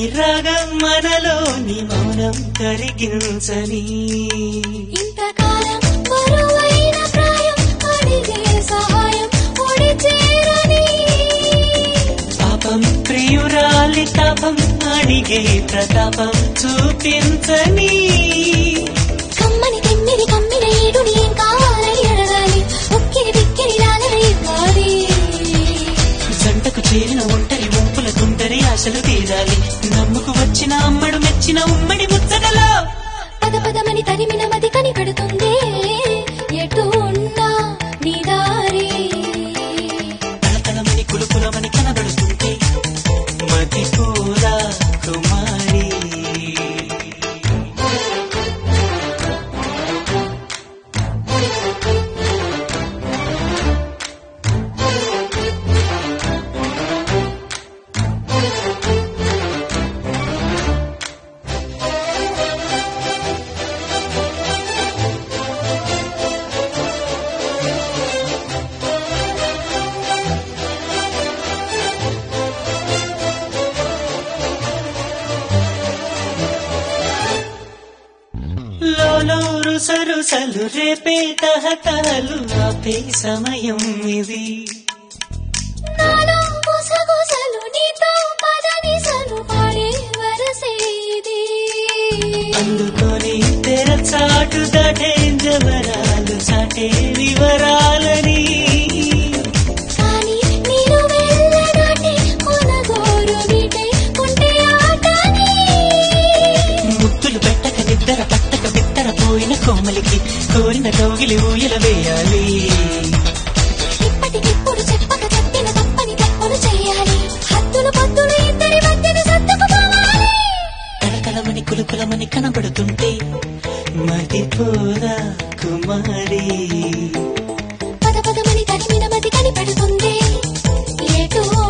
రాగం మనలోని మౌనం కరిగించని ఇంతకాలం బరువైన ప్రాయం అడిగే సహాయం ఒడి చేరని పాపం ప్రియురాలి తాపం అడిగే ప్రతాపం చూపించని కమ్మని తిమ్మిరి కమ్మిన ఏడుని ఏం కావాలని అడగాలి ఉక్కిరి బిక్కిరి లాగని ఇవ్వాలి జంటకు చేరిన ఒంటరి వంపుల తుంటరి ఆశలు తీరాలి నమ్ముకు వచ్చిన అమ్మడు మెచ్చిన ఉమ్మడి ముచ్చటలో పద పదమని తరిమిన మది కనిపెడుతుంది ఎటు ఉన్నా నీ దారి తలతలమని కులుకులమని కనబడుతుంటే మతి కూడా కుమారి లోలో రుసరుసలు రేపే తహతలు ఆపే సమయం ఇది నాలో గుసగుసలు నీతో పదనిసలు పాడే వరసే ఇది అందుకొని తెరచాటు దాటే జవరాలు చాటే వివరాలని కానీ నేను వెళ్ళనాటి కొనగోరు వీటే ఉంటే ఆటని ముద్దులు పెట్టక నిద్ర పట్టక బిత్తర పోయిన కోమలికి కోరిన కౌగిలి ఊయల వేయాలి ఇప్పటికిప్పుడు చెప్పక చెప్పిన తప్పని తప్పులు చేయాలి హద్దులు పొద్దులు ఇద్దరి మధ్యన సర్దుకుపోవాలి తలతలమని కులుకులమని కనబడుతుంటే మతిపోదా కుమారి పద పదమని తరిమిన మతి కనిపెడుతుంది ఎటు